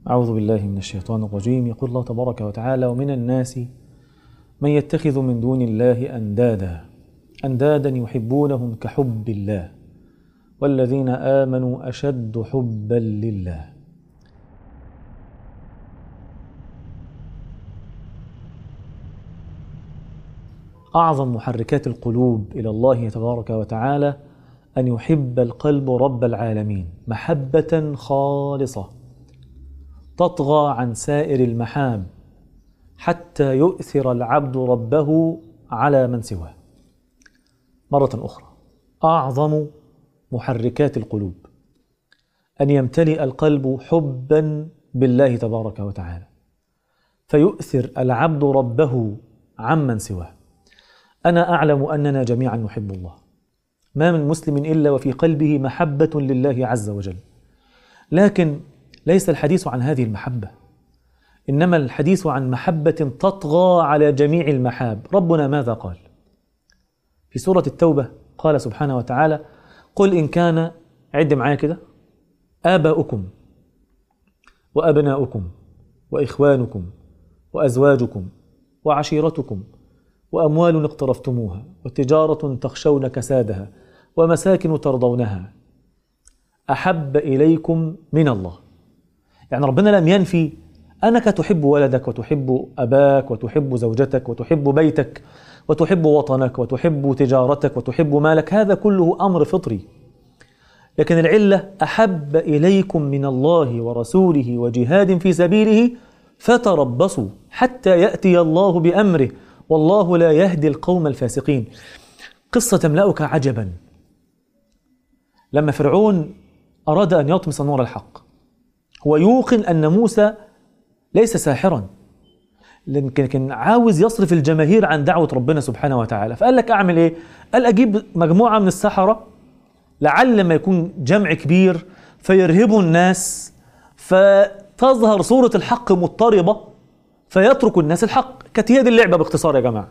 أعوذ بالله من الشيطان الرجيم يقول الله تبارك وتعالى ومن الناس من يتخذ من دون الله أندادا أندادا يحبونهم كحب الله والذين آمنوا أشد حبا لله أعظم محركات القلوب إلى الله تبارك وتعالى أن يحب القلب رب العالمين محبة خالصة تطغى عن سائر المحاب حتى يؤثر العبد ربه على من سواه مرة أخرى أعظم محركات القلوب أن يمتلئ القلب حبا بالله تبارك وتعالى فيؤثر العبد ربه عمن سواه أنا أعلم أننا جميعا نحب الله ما من مسلم إلا وفي قلبه محبة لله عز وجل لكن ليس الحديث عن هذه المحبة إنما الحديث عن محبة تطغى على جميع المحاب ربنا ماذا قال في سورة التوبة قال سبحانه وتعالى قل إن كان عد معايا كده آباؤكم وأبناؤكم وإخوانكم وأزواجكم وعشيرتكم وأموال اقترفتموها وتجارة تخشون كسادها ومساكن ترضونها أحب إليكم من الله يعني ربنا لم ينفي أنك تحب ولدك وتحب أباك وتحب زوجتك وتحب بيتك وتحب وطنك وتحب تجارتك وتحب مالك هذا كله أمر فطري لكن العلة أحب إليكم من الله ورسوله وجهاد في سبيله فتربصوا حتى يأتي الله بأمره والله لا يهدي القوم الفاسقين قصة تملأك عجبا لما فرعون أراد أن يطمس نور الحق هو يوقن أن موسى ليس ساحرا لكن عاوز يصرف الجماهير عن دعوة ربنا سبحانه وتعالى فقال لك أعمل إيه؟ قال أجيب مجموعة من السحرة لعل ما يكون جمع كبير فيرهبوا الناس فتظهر صورة الحق مضطربة فيترك الناس الحق كانت هي دي اللعبة باختصار يا جماعة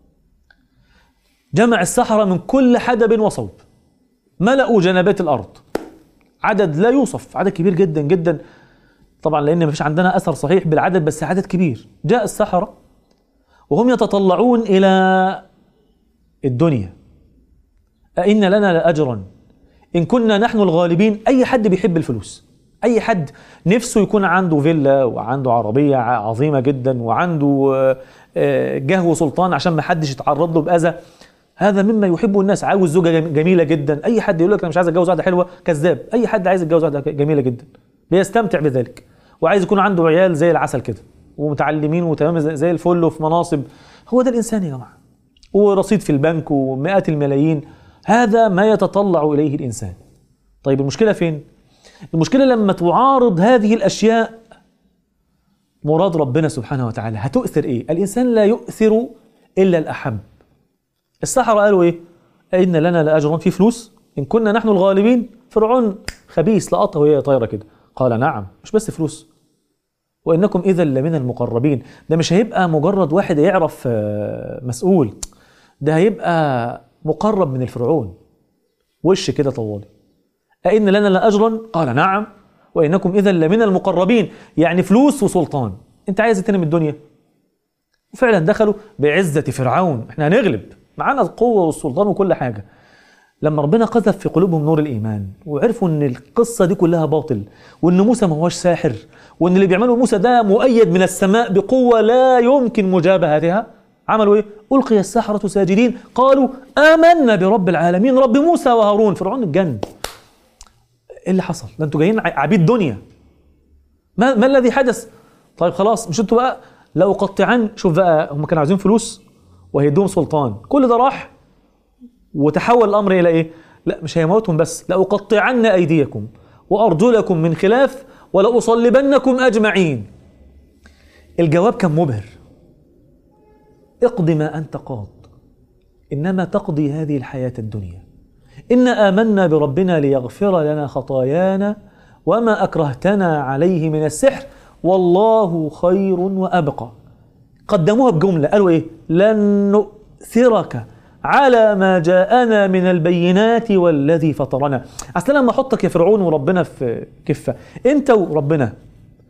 جمع السحرة من كل حدب وصوب ملأوا جنبات الأرض عدد لا يوصف عدد كبير جدا جدا طبعا لأن ما فيش عندنا أثر صحيح بالعدد بس عدد كبير جاء السحرة وهم يتطلعون إلى الدنيا أئن لنا لأجرا إن كنا نحن الغالبين أي حد بيحب الفلوس أي حد نفسه يكون عنده فيلا وعنده عربية عظيمة جدا وعنده جه وسلطان عشان ما حدش يتعرض له بأذى هذا مما يحبه الناس عاوز زوجة جميلة جدا أي حد يقول لك أنا مش عايز أتجوز واحدة حلوة كذاب أي حد عايز يتجوز واحدة جميلة جدا بيستمتع بذلك وعايز يكون عنده عيال زي العسل كده ومتعلمين وتمام زي الفل وفي مناصب هو ده الإنسان يا جماعة ورصيد في البنك ومئات الملايين هذا ما يتطلع إليه الإنسان طيب المشكلة فين؟ المشكلة لما تعارض هذه الأشياء مراد ربنا سبحانه وتعالى هتؤثر إيه؟ الإنسان لا يؤثر إلا الأحب السحرة قالوا إيه؟ إن لنا لأجرا في فلوس إن كنا نحن الغالبين فرعون خبيث لقطه وهي طايرة كده قال نعم مش بس فلوس وإنكم إذا لمن المقربين ده مش هيبقى مجرد واحد يعرف مسؤول ده هيبقى مقرب من الفرعون وش كده طوالي أئن لنا لأجرا قال نعم وإنكم إذا لمن المقربين يعني فلوس وسلطان أنت عايز تنم الدنيا وفعلا دخلوا بعزة فرعون احنا هنغلب معانا القوة والسلطان وكل حاجة لما ربنا قذف في قلوبهم نور الإيمان وعرفوا أن القصة دي كلها باطل وأن موسى ما هوش ساحر وأن اللي بيعمله موسى ده مؤيد من السماء بقوة لا يمكن مجابهتها عملوا ايه؟ ألقي السحرة ساجدين قالوا آمنا برب العالمين رب موسى وهارون فرعون اتجن ايه اللي حصل؟ ده انتوا جايين عبيد دنيا ما, ما الذي حدث؟ طيب خلاص مش انتوا بقى لو قطعان شوف بقى هم كانوا عايزين فلوس وهيدوهم سلطان كل ده راح وتحول الامر الى ايه؟ لا مش هيموتهم بس لأقطعن أيديكم وأرجلكم من خلاف ولأصلبنكم أجمعين الجواب كان مبهر اقض ما أنت قاض إنما تقضي هذه الحياة الدنيا إنا آمنا بربنا ليغفر لنا خطايانا وما أكرهتنا عليه من السحر والله خير وأبقى قدموها بجملة قالوا إيه لن نؤثرك على ما جاءنا من البينات والذي فطرنا أصل لما أحطك يا فرعون وربنا في كفة أنت وربنا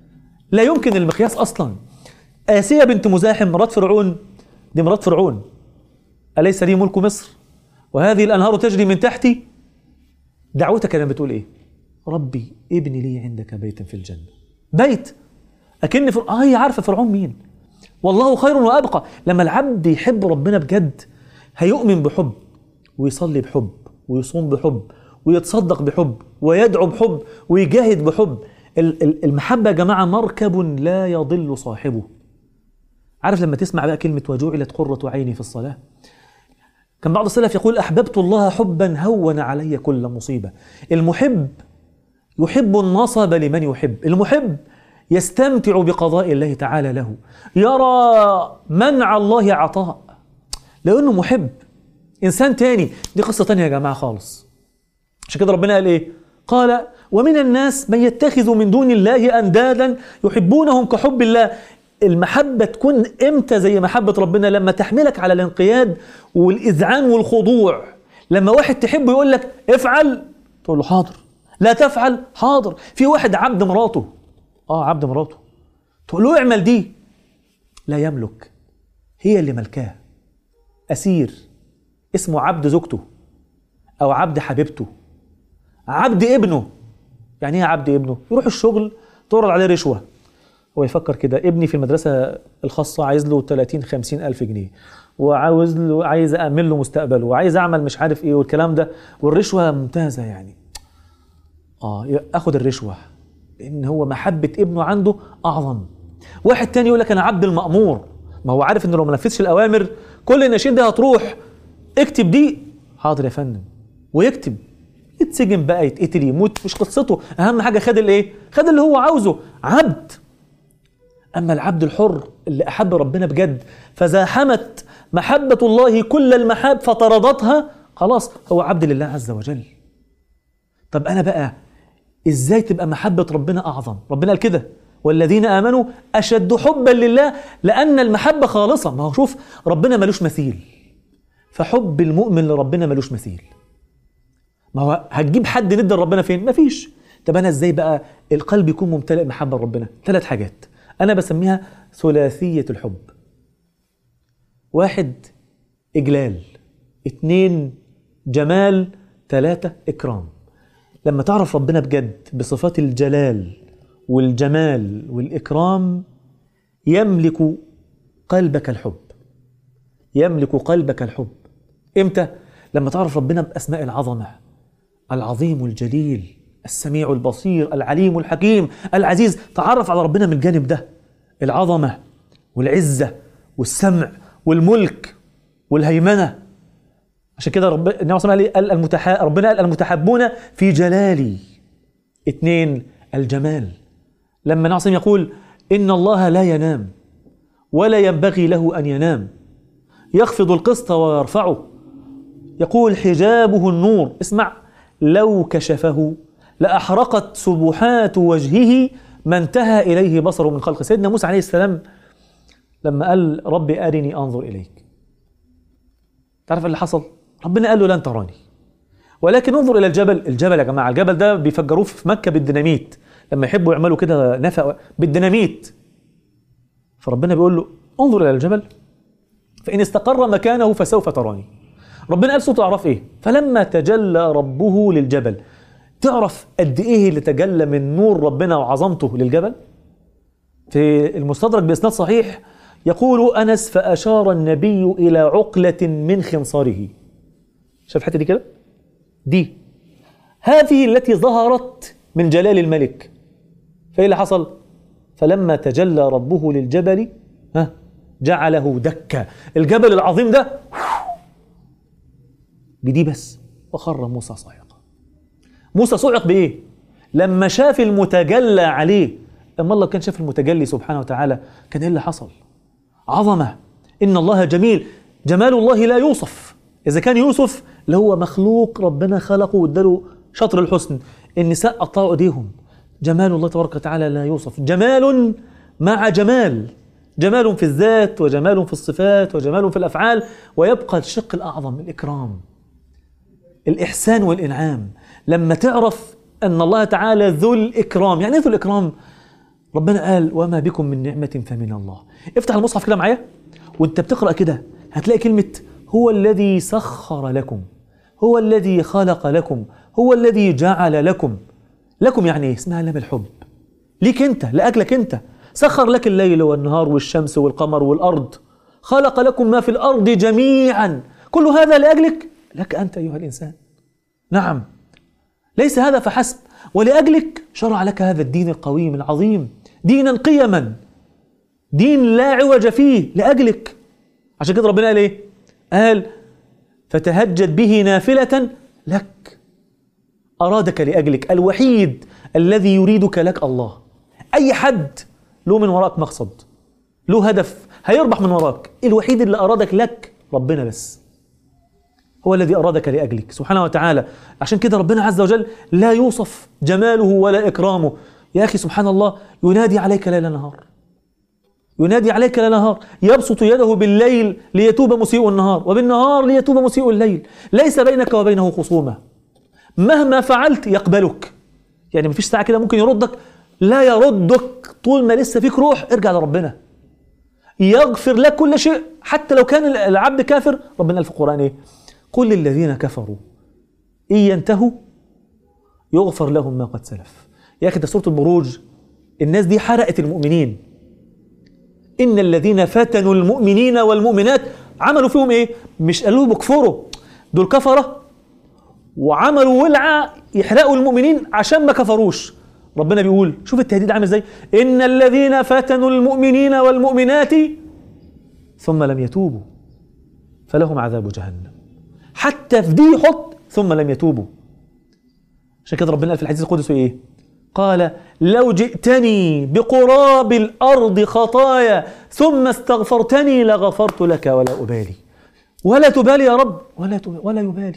لا يمكن المقياس أصلا آسيا بنت مزاحم مرات فرعون دي مرات فرعون أليس لي ملك مصر وهذه الأنهار تجري من تحتي دعوتها كانت بتقول إيه ربي ابني لي عندك بيتا في الجنة بيت أكن فر... آه هي عارفة فرعون مين والله خير وأبقى لما العبد يحب ربنا بجد هيؤمن بحب ويصلي بحب ويصوم بحب ويتصدق بحب ويدعو بحب ويجاهد بحب ال- ال- المحبة يا جماعة مركب لا يضل صاحبه عارف لما تسمع بقى كلمة وجعلت قرة عيني في الصلاة كان بعض السلف يقول أحببت الله حبا هون علي كل مصيبة المحب يحب النصب لمن يحب المحب يستمتع بقضاء الله تعالى له يرى منع الله عطاء لأنه محب إنسان تاني دي قصة تانية يا جماعة خالص عشان كده ربنا قال إيه قال ومن الناس من يتخذ من دون الله أندادا يحبونهم كحب الله المحبة تكون إمتى زي محبة ربنا لما تحملك على الانقياد والإذعان والخضوع لما واحد تحبه يقول لك افعل تقول له حاضر لا تفعل حاضر في واحد عبد مراته اه عبد مراته تقول له اعمل دي لا يملك هي اللي ملكاه أسير اسمه عبد زوجته أو عبد حبيبته عبد ابنه يعني ايه عبد ابنه يروح الشغل تعرض عليه رشوة هو يفكر كده ابني في المدرسة الخاصة عايز له 30 50 ألف جنيه وعاوز له عايز أأمن له مستقبله وعايز أعمل مش عارف إيه والكلام ده والرشوة ممتازة يعني آه أخد الرشوة لأن هو محبة ابنه عنده أعظم واحد تاني يقول لك أنا عبد المأمور ما هو عارف إنه لو ما نفذش الأوامر كل الناشين دي هتروح اكتب دي حاضر يا فندم ويكتب يتسجن بقى يتقتل يموت مش قصته اهم حاجه خد الايه خد اللي هو عاوزه عبد اما العبد الحر اللي احب ربنا بجد فزاحمت محبه الله كل المحاب فطردتها خلاص هو عبد لله عز وجل طب انا بقى ازاي تبقى محبه ربنا اعظم ربنا قال كده والذين امنوا اشد حبا لله لان المحبه خالصه ما هو شوف ربنا ملوش مثيل فحب المؤمن لربنا ملوش مثيل ما هو هتجيب حد ند لربنا فين؟ مفيش. طب انا ازاي بقى القلب يكون ممتلئ محبه لربنا؟ ثلاث حاجات. انا بسميها ثلاثيه الحب. واحد اجلال، اثنين جمال، ثلاثه اكرام. لما تعرف ربنا بجد بصفات الجلال والجمال والاكرام يملك قلبك الحب. يملك قلبك الحب. امتى؟ لما تعرف ربنا باسماء العظمه العظيم الجليل السميع البصير العليم الحكيم العزيز تعرف على ربنا من الجانب ده العظمة والعزة والسمع والملك والهيمنة عشان كده رب النبي صلى الله عليه وسلم قال المتح... ربنا قال المتحبون في جلالي اثنين الجمال لما النبي صلى يقول إن الله لا ينام ولا ينبغي له أن ينام يخفض القسط ويرفعه يقول حجابه النور اسمع لو كشفه لأحرقت سبحات وجهه ما انتهى إليه بصره من خلق سيدنا موسى عليه السلام لما قال رب أرني أنظر إليك تعرف اللي حصل ربنا قال له لن تراني ولكن انظر إلى الجبل الجبل يا جماعة الجبل ده بيفجروه في مكة بالديناميت لما يحبوا يعملوا كده نفق بالديناميت فربنا بيقول له انظر إلى الجبل فإن استقر مكانه فسوف تراني ربنا قال صوت اعرف ايه فلما تجلى ربه للجبل تعرف قد ايه اللي تجلى من نور ربنا وعظمته للجبل في المستدرك باسناد صحيح يقول انس فاشار النبي الى عقله من خنصره شايف الحته دي كده دي هذه التي ظهرت من جلال الملك فايه اللي حصل فلما تجلى ربه للجبل ها جعله دكا الجبل العظيم ده بدي بس وخر موسى صاعقا موسى صعق بايه لما شاف المتجلى عليه اما الله كان شاف المتجلي سبحانه وتعالى كان ايه اللي حصل عظمه ان الله جميل جمال الله لا يوصف اذا كان يوصف اللي هو مخلوق ربنا خلقه واداله شطر الحسن النساء قطعوا ايديهم جمال الله تبارك وتعالى لا يوصف جمال مع جمال جمال في الذات وجمال في الصفات وجمال في الافعال ويبقى الشق الاعظم الاكرام الإحسان والإنعام لما تعرف أن الله تعالى ذو الإكرام يعني ذو الإكرام ربنا قال وما بكم من نعمة فمن الله افتح المصحف كده معايا وانت بتقرأ كده هتلاقي كلمة هو الذي سخر لكم هو الذي خلق لكم هو الذي جعل لكم لكم يعني ايه اسمها لام الحب ليك انت لاجلك انت سخر لك الليل والنهار والشمس والقمر والارض خلق لكم ما في الارض جميعا كل هذا لاجلك لك انت ايها الانسان نعم ليس هذا فحسب ولاجلك شرع لك هذا الدين القويم العظيم دينا قيما دين لا عوج فيه لاجلك عشان كده ربنا قال ايه قال فتهجد به نافله لك ارادك لاجلك الوحيد الذي يريدك لك الله اي حد له من وراك مقصد له هدف هيربح من وراك الوحيد اللي ارادك لك ربنا بس هو الذي ارادك لاجلك سبحانه وتعالى عشان كده ربنا عز وجل لا يوصف جماله ولا اكرامه يا اخي سبحان الله ينادي عليك ليل نهار ينادي عليك ليل نهار يبسط يده بالليل ليتوب مسيء النهار وبالنهار ليتوب مسيء الليل ليس بينك وبينه خصومه مهما فعلت يقبلك يعني مفيش ساعه كده ممكن يردك لا يردك طول ما لسه فيك روح ارجع لربنا يغفر لك كل شيء حتى لو كان العبد كافر ربنا قال في القران ايه قل للذين كفروا ان ينتهوا يغفر لهم ما قد سلف يا اخي ده سوره البروج الناس دي حرقت المؤمنين ان الذين فتنوا المؤمنين والمؤمنات عملوا فيهم ايه مش قالوا بكفروا دول كفره وعملوا ولعه يحرقوا المؤمنين عشان ما كفروش ربنا بيقول شوف التهديد عامل ازاي ان الذين فتنوا المؤمنين والمؤمنات ثم لم يتوبوا فلهم عذاب جهنم حتى في دي يحط ثم لم يتوبوا عشان كده ربنا قال في الحديث القدسي ايه قال لو جئتني بقراب الارض خطايا ثم استغفرتني لغفرت لك ولا ابالي ولا تبالي يا رب ولا تبالي ولا يبالي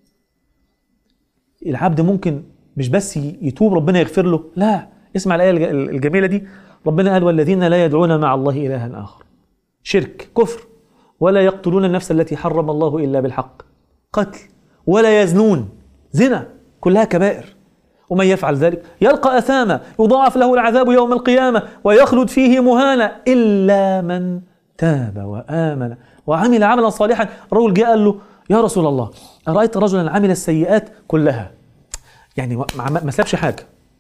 العبد ممكن مش بس يتوب ربنا يغفر له لا اسمع الآية الجميلة دي ربنا قال والذين لا يدعون مع الله إلها آخر شرك كفر ولا يقتلون النفس التي حرم الله إلا بالحق قتل ولا يزنون زنا كلها كبائر ومن يفعل ذلك يلقى أثاما يضاعف له العذاب يوم القيامة ويخلد فيه مهانا إلا من تاب وآمن وعمل عملا صالحا الرجل جاء قال له يا رسول الله أرأيت رجلا عمل السيئات كلها يعني ما سابش حاجة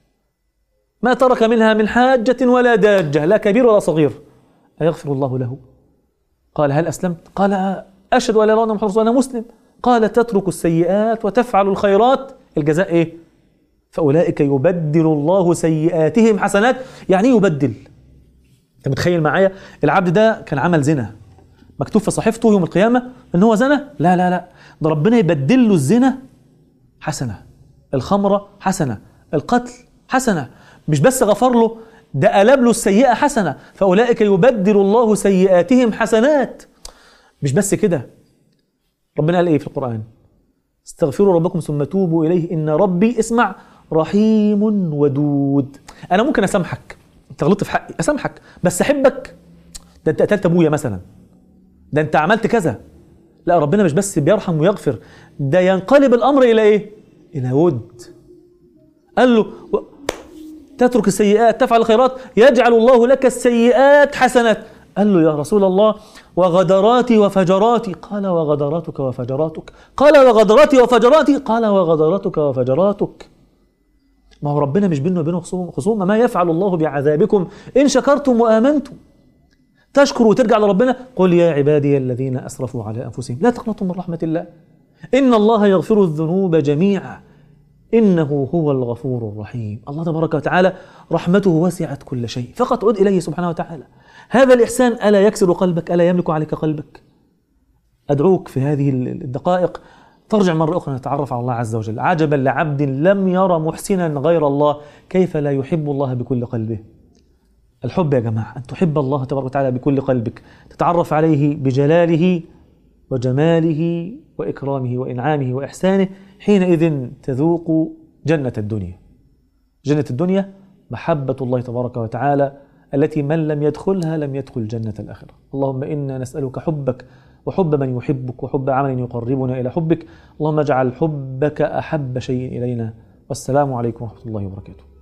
ما ترك منها من حاجة ولا داجة لا كبير ولا صغير أيغفر الله له قال هل أسلمت قال أشهد أن لا إله إلا الله أنا مسلم قال تترك السيئات وتفعل الخيرات الجزاء إيه فأولئك يبدل الله سيئاتهم حسنات يعني يبدل أنت متخيل معايا العبد ده كان عمل زنا مكتوب في صحيفته يوم القيامة إن هو زنا لا لا لا ده ربنا يبدل له الزنا حسنة الخمرة حسنة القتل حسنة مش بس غفر له ده قلب له السيئة حسنة فأولئك يبدل الله سيئاتهم حسنات مش بس كده ربنا قال ايه في القرآن استغفروا ربكم ثم توبوا إليه إن ربي اسمع رحيم ودود أنا ممكن أسامحك أنت غلطت في حقي أسامحك بس أحبك ده أنت قتلت أبويا مثلا ده أنت عملت كذا لا ربنا مش بس بيرحم ويغفر ده ينقلب الأمر إلى إيه إلى ود قال له تترك السيئات تفعل الخيرات يجعل الله لك السيئات حسنات قال له يا رسول الله وغدراتي وفجراتي قال وغدراتك وفجراتك قال وغدراتي وفجراتي قال وغدراتك وفجراتك ما هو ربنا مش بينه وبينه خصومة ما يفعل الله بعذابكم إن شكرتم وآمنتم تشكر وترجع لربنا قل يا عبادي الذين أسرفوا على أنفسهم لا تقنطوا من رحمة الله إن الله يغفر الذنوب جميعا إنه هو الغفور الرحيم الله تبارك وتعالى رحمته وسعت كل شيء فقط عد إليه سبحانه وتعالى هذا الإحسان ألا يكسر قلبك ألا يملك عليك قلبك أدعوك في هذه الدقائق ترجع مرة أخرى نتعرف على الله عز وجل عجبا لعبد لم يرى محسنا غير الله كيف لا يحب الله بكل قلبه الحب يا جماعة أن تحب الله تبارك وتعالى بكل قلبك تتعرف عليه بجلاله وجماله وإكرامه وإنعامه وإحسانه حينئذ تذوق جنة الدنيا جنة الدنيا محبة الله تبارك وتعالى التي من لم يدخلها لم يدخل جنة الآخرة اللهم إنا نسألك حبك وحب من يحبك وحب عمل يقربنا إلى حبك اللهم اجعل حبك أحب شيء إلينا والسلام عليكم ورحمة الله وبركاته